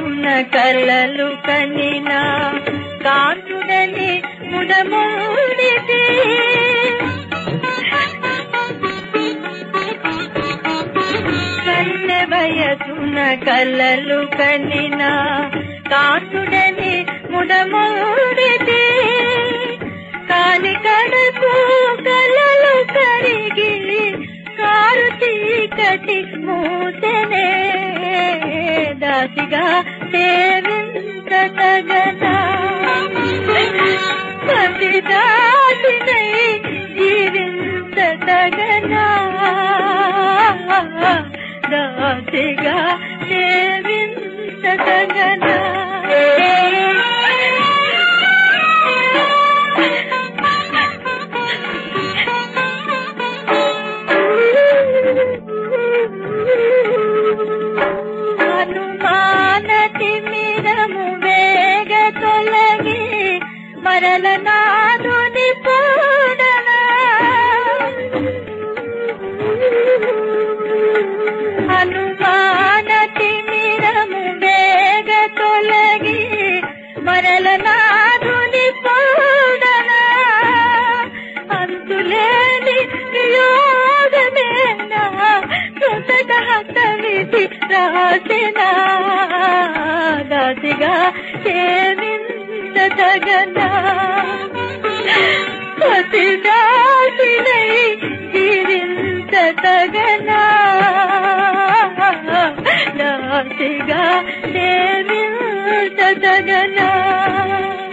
భయసున కలలు కనిన కాంతుడని ముడమూడితే కన్నె వయసున కలలు కనిన కాంతుడని ముడమూడితే కాని కడకు కలలు కరిగి కారు చీకటి మూసెనే దాసిగా సేవింత తగనా పతి దాసినై జీవింత తగనా దాసిగా సేవింత తగనా హనుమానతి మిరము వేగ తొలగి మరల నాదుని పోడనా హనుమానతి మిరము వేగ తొలగి మరల నాదుని పోడనా అంతులేని వియోగమేనా సుతట హతమితి రాసిన దాసిగా సేవింత తగనా పతి దాసినై జీవింత తగనా దాసిగా సేవింత తగనా